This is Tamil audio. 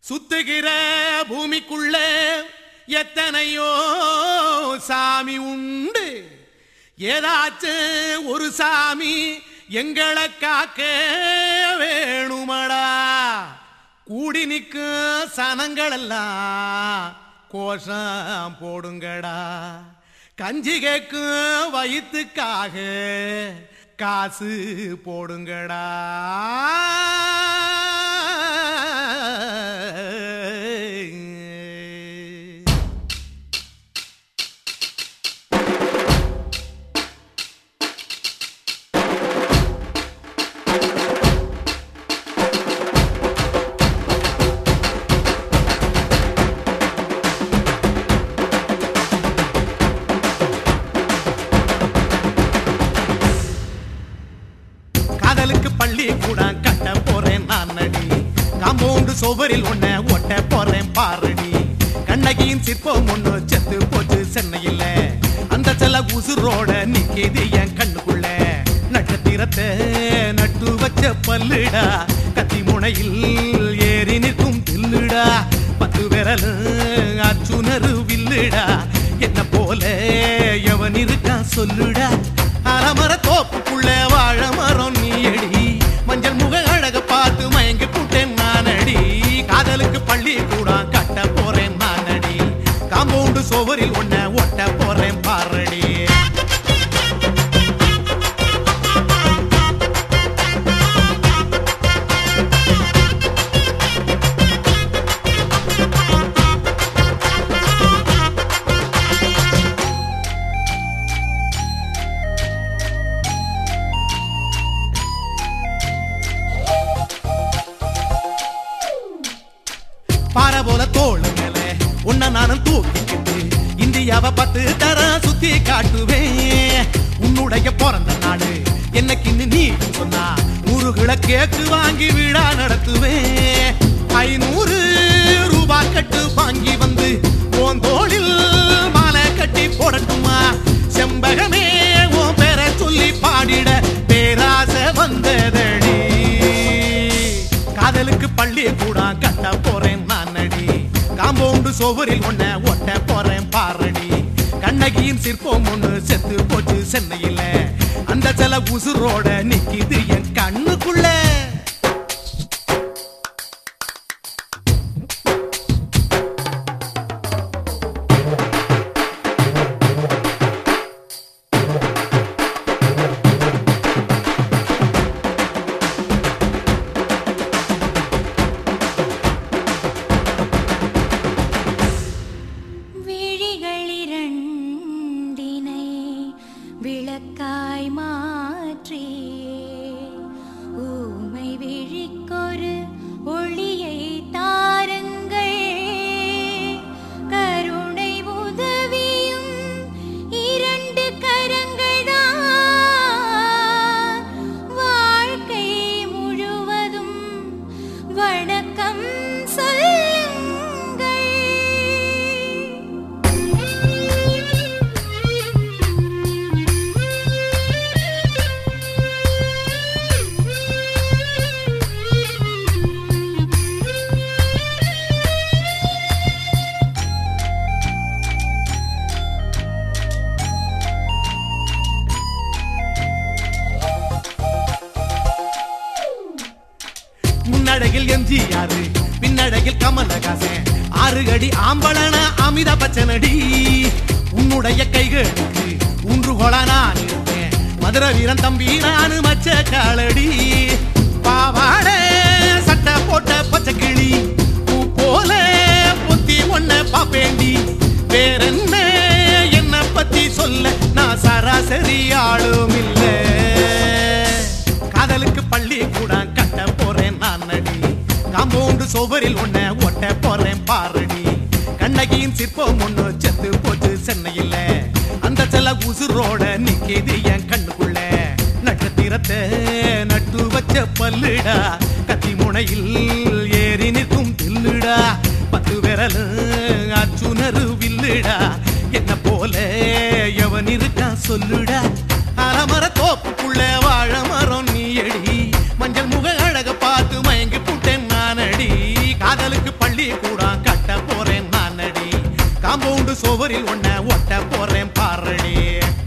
சுத்துகிற பூமிக்குள்ள எத்தனையோ சாமி உண்டு ஏதாச்சும் ஒரு சாமி எங்களை காக்க வேணுமடா கூடி நிற்கும் சனங்களெல்லாம் கோஷம் போடுங்கடா கஞ்சி கேக்கும் வயிற்றுக்காக காசு போடுங்கடா காதலுக்கு பள்ளி கூட கட்ட போறேன் நான் நடி காம்பவுண்டு சுவரில் ஒன்ன ஒட்ட போறேன் பாரடி கண்ணகியின் சிற்பம் ஒண்ணு செத்து போச்சு சென்னையில அந்த செல்ல உசுரோட நிக்கிது என் கண்ணுக்குள்ள நட்சத்திரத்தை நட்டு வச்ச பல்லுடா கத்தி முனையில் ஏறி நிற்கும் தில்லுடா பத்து விரல் அச்சுணரு வில்லுடா என்ன போல எவன் இருக்கான் சொல்லுடா அலமர தோப்புக்குள்ள வாழ மரம் நீயடி மஞ்சள் முக அழக பார்த்து மயங்கி புட்டேன் நானடி காதலுக்கு பள்ளி கூட கட்ட போறேன் நானடி காம்பவுண்டு சுவரில் ஒன்ன ஒட்ட போறேன் பாரடி பாறை போல தோளு மேல உன்னை நானும் தூக்கிக்கிட்டு இந்தியாவை பத்து தர சுத்தி காட்டுவேன் உன்னுடைய பிறந்த நாடு என்னைக்குன்னு நீ சொன்னா நூறுகளை கேக்கு வாங்கி விழா நடத்துவேன் ஐநூறு ரூபாய் கட்டு வாங்கி வந்து உன் தோளில் மாலை கட்டி போடட்டுமா செம்பகமே உன் பேரை சொல்லி பாடிட பேராசை வந்ததடி காதலுக்கு பள்ளி கூட கட்ட போறேன் நான் நடி காம்பவுண்டு சுவரில் ஒன்ன ஒட்ட போறேன் பாரடி கண்ணகியின் சிற்பம் ஒண்ணு செத்து போச்சு சென்னையில அந்த சில உசுரோட நிக்கிது என் கண்ணுக்குள்ள விழிகளிரண்டினை விளக்காய் மாற்றி ஊமை விழிக்கொரு ஒளியை தாருங்கள் கருணை உதவியும் இரண்டு கரங்கள்தான் வாழ்க்கை முழுவதும் வணக்கம் சொல்லுங்கள் முன்னழகில் எம்ஜிஆர் பின்னழகில் கமலஹாசன் ஆறு அடி ஆம்பளன அமிதா பச்சனடி உன்னுடைய கைகளுக்கு ஊன்றுகோலா நான் இருப்பேன் மதுர வீரன் தம்பி நானு மச்ச காலடி பாவாட சட்டை போட்ட பச்சை கிளி பூ போல பொத்தி ஒன்ன பாப்பேண்டி வேறென்ன என்ன பத்தி சொல்ல நான் சராசரி ஆளும் இல்லை காதலுக்கு பள்ளி கூட கட்ட போறேன் நான் நடி காம்பவுண்டு சுவரில் ஒன்ன ஒட்ட போறேன் பாரடி கண்ணகியின் சிற்பம் ஒண்ணு செத்து போச்சு சென்னையில அந்த சில உசுரோட நிக்கிது என் கண்ணுக்குள்ள நட்சத்திரத்தை நட்டு வச்ச பல்லுடா கத்தி முனையில் ஏறி நிற்கும் தில்லுடா பத்து விரல் அச்சுணரு வில்லுடா என்ன போல எவன் இருக்கான் சொல்லுடா அலமர தோப்புக்குள்ள வாழ மரம் நீயடி மஞ்சள் முக அழக பார்த்து மயங்கி புட்டேன் நானடி காதலுக்கு பள்ளி சுவரில் ஒன்ன ஒட்ட போறேன் பாரடி